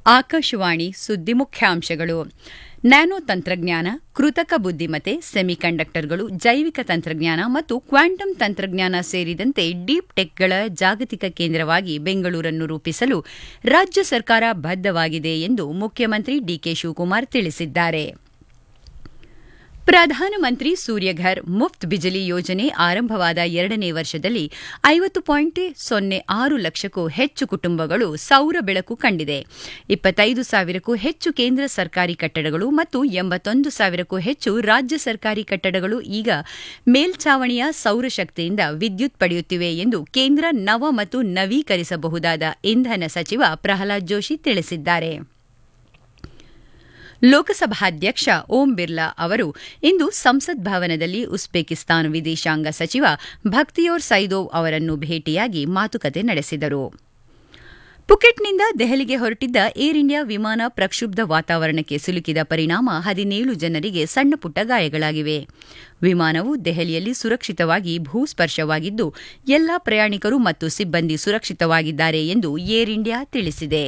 ಆಕಾಶವಾಣಿ ಸುದ್ದಿ ಮುಖ್ಯಾಂಶಗಳು ನ್ಯಾನೋ ತಂತ್ರಜ್ಞಾನ ಕೃತಕ ಬುದ್ದಿಮತ್ತೆ ಸೆಮಿಕಂಡಕ್ಟರ್ಗಳು ಜೈವಿಕ ತಂತ್ರಜ್ಞಾನ ಮತ್ತು ಕ್ವಾಂಟಮ್ ತಂತ್ರಜ್ಞಾನ ಸೇರಿದಂತೆ ಡೀಪ್ ಟೆಕ್ಗಳ ಜಾಗತಿಕ ಕೇಂದ್ರವಾಗಿ ಬೆಂಗಳೂರನ್ನು ರೂಪಿಸಲು ರಾಜ್ಯ ಸರ್ಕಾರ ಬದ್ಧವಾಗಿದೆ ಎಂದು ಮುಖ್ಯಮಂತ್ರಿ ಡಿಕೆ ಶಿವಕುಮಾರ್ ತಿಳಿಸಿದ್ದಾರೆ ಪ್ರಧಾನಮಂತ್ರಿ ಸೂರ್ಯಘರ್ ಮುಫ್ತ್ ಬಿಜಲಿ ಯೋಜನೆ ಆರಂಭವಾದ ಎರಡನೇ ವರ್ಷದಲ್ಲಿ ಐವತ್ತು ಪಾಯಿಂಟ್ ಸೊನ್ನೆ ಆರು ಲಕ್ಷಕ್ಕೂ ಹೆಚ್ಚು ಕುಟುಂಬಗಳು ಸೌರ ಬೆಳಕು ಕಂಡಿದೆ ಇಪ್ಪತ್ತೈದು ಸಾವಿರಕ್ಕೂ ಹೆಚ್ಚು ಕೇಂದ್ರ ಸರ್ಕಾರಿ ಕಟ್ಟಡಗಳು ಮತ್ತು ಎಂಬತ್ತೊಂದು ಸಾವಿರಕ್ಕೂ ಹೆಚ್ಚು ರಾಜ್ಯ ಸರ್ಕಾರಿ ಕಟ್ಟಡಗಳು ಈಗ ಮೇಲ್ಛಾವಣಿಯ ಸೌರಶಕ್ತಿಯಿಂದ ವಿದ್ಯುತ್ ಪಡೆಯುತ್ತಿವೆ ಎಂದು ಕೇಂದ್ರ ನವ ಮತ್ತು ನವೀಕರಿಸಬಹುದಾದ ಇಂಧನ ಸಚಿವ ಪ್ರಹ್ಲಾದ್ ಜೋಶಿ ತಿಳಿಸಿದ್ದಾರೆ ಲೋಕಸಭಾಧ್ಯಕ್ಷ ಓಂ ಬಿರ್ಲಾ ಅವರು ಇಂದು ಸಂಸತ್ ಭವನದಲ್ಲಿ ಉಜ್ಬೇಕಿಸ್ತಾನ್ ವಿದೇಶಾಂಗ ಸಚಿವ ಭಕ್ತಿಯೋರ್ ಸೈದೋವ್ ಅವರನ್ನು ಭೇಟಿಯಾಗಿ ಮಾತುಕತೆ ನಡೆಸಿದರು ಪುಕೆಟ್ನಿಂದ ದೆಹಲಿಗೆ ಹೊರಟಿದ್ದ ಏರ್ ಇಂಡಿಯಾ ವಿಮಾನ ಪ್ರಕ್ಷುಬ್ಧ ವಾತಾವರಣಕ್ಕೆ ಸಿಲುಕಿದ ಪರಿಣಾಮ ಹದಿನೇಳು ಜನರಿಗೆ ಸಣ್ಣಪುಟ್ಟ ಗಾಯಗಳಾಗಿವೆ ವಿಮಾನವು ದೆಹಲಿಯಲ್ಲಿ ಸುರಕ್ಷಿತವಾಗಿ ಭೂಸ್ಪರ್ಶವಾಗಿದ್ದು ಎಲ್ಲಾ ಪ್ರಯಾಣಿಕರು ಮತ್ತು ಸಿಬ್ಬಂದಿ ಸುರಕ್ಷಿತವಾಗಿದ್ದಾರೆ ಎಂದು ಏರ್ ಇಂಡಿಯಾ ತಿಳಿಸಿದೆ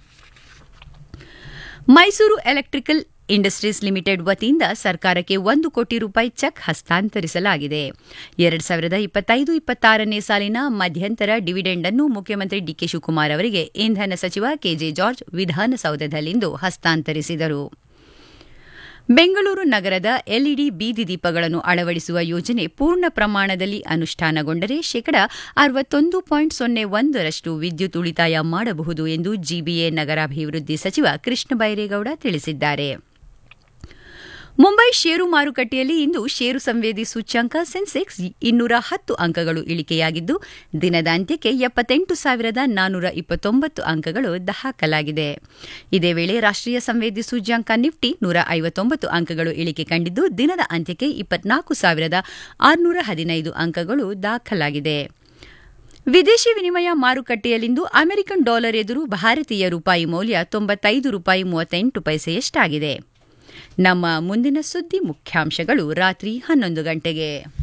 ಮೈಸೂರು ಎಲೆಕ್ಟ್ರಿಕಲ್ ಇಂಡಸ್ಟ್ರೀಸ್ ಲಿಮಿಟೆಡ್ ವತಿಯಿಂದ ಸರ್ಕಾರಕ್ಕೆ ಒಂದು ಕೋಟಿ ರೂಪಾಯಿ ಚೆಕ್ ಹಸ್ತಾಂತರಿಸಲಾಗಿದೆ ಎರಡು ಸಾವಿರದ ಇಪ್ಪತ್ತೈದು ಇಪ್ಪತ್ತಾರನೇ ಸಾಲಿನ ಮಧ್ಯಂತರ ಡಿವಿಡೆಂಡ್ ಅನ್ನು ಮುಖ್ಯಮಂತ್ರಿ ಡಿಕೆ ಶಿವಕುಮಾರ್ ಅವರಿಗೆ ಇಂಧನ ಸಚಿವ ಕೆಜೆ ಜಾರ್ಜ್ ವಿಧಾನಸೌಧದಲ್ಲಿಂದು ಹಸ್ತಾಂತರಿಸಿದರು ಬೆಂಗಳೂರು ನಗರದ ಎಲ್ಇಡಿ ಬೀದಿ ದೀಪಗಳನ್ನು ಅಳವಡಿಸುವ ಯೋಜನೆ ಪೂರ್ಣ ಪ್ರಮಾಣದಲ್ಲಿ ಅನುಷ್ಠಾನಗೊಂಡರೆ ಶೇಕಡ ಅರವತ್ತೊಂದು ಪಾಯಿಂಟ್ ಸೊನ್ನೆ ಒಂದರಷ್ಟು ವಿದ್ಯುತ್ ಉಳಿತಾಯ ಮಾಡಬಹುದು ಎಂದು ಜಿಬಿಎ ನಗರಾಭಿವೃದ್ಧಿ ಸಚಿವ ಕೃಷ್ಣ ಬೈರೇಗೌಡ ತಿಳಿಸಿದ್ದಾರೆ ಮುಂಬೈ ಷೇರು ಮಾರುಕಟ್ಟೆಯಲ್ಲಿ ಇಂದು ಷೇರು ಸಂವೇದಿ ಸೂಚ್ಯಂಕ ಸೆನ್ಸೆಕ್ಸ್ ಇನ್ನೂರ ಹತ್ತು ಅಂಕಗಳು ಇಳಿಕೆಯಾಗಿದ್ದು ದಿನದ ಅಂತ್ಯಕ್ಕೆ ಎಪ್ಪತ್ತೆಂಟು ಸಾವಿರದ ನಾನ್ನೂರ ಇಪ್ಪತ್ತೊಂಬತ್ತು ಅಂಕಗಳು ದಾಖಲಾಗಿದೆ ಇದೇ ವೇಳೆ ರಾಷ್ಟ್ರೀಯ ಸಂವೇದಿ ಸೂಚ್ಯಂಕ ನಿಫ್ಟಿ ನೂರ ಐವತ್ತೊಂಬತ್ತು ಅಂಕಗಳು ಇಳಿಕೆ ಕಂಡಿದ್ದು ದಿನದ ಅಂತ್ಯಕ್ಕೆ ಇಪ್ಪತ್ನಾಲ್ಕು ಸಾವಿರದ ಆರುನೂರ ಹದಿನೈದು ಅಂಕಗಳು ದಾಖಲಾಗಿದೆ ವಿದೇಶಿ ವಿನಿಮಯ ಮಾರುಕಟ್ಟೆಯಲ್ಲಿಂದು ಅಮೆರಿಕನ್ ಡಾಲರ್ ಎದುರು ಭಾರತೀಯ ರೂಪಾಯಿ ಮೌಲ್ಯ ತೊಂಬತ್ತೈದು ರೂಪಾಯಿ ಮೂವತ್ತೆಂಟು ಪೈಸೆಯಷ್ಟಾಗಿದೆ ನಮ್ಮ ಮುಂದಿನ ಸುದ್ದಿ ಮುಖ್ಯಾಂಶಗಳು ರಾತ್ರಿ ಹನ್ನೊಂದು ಗಂಟೆಗೆ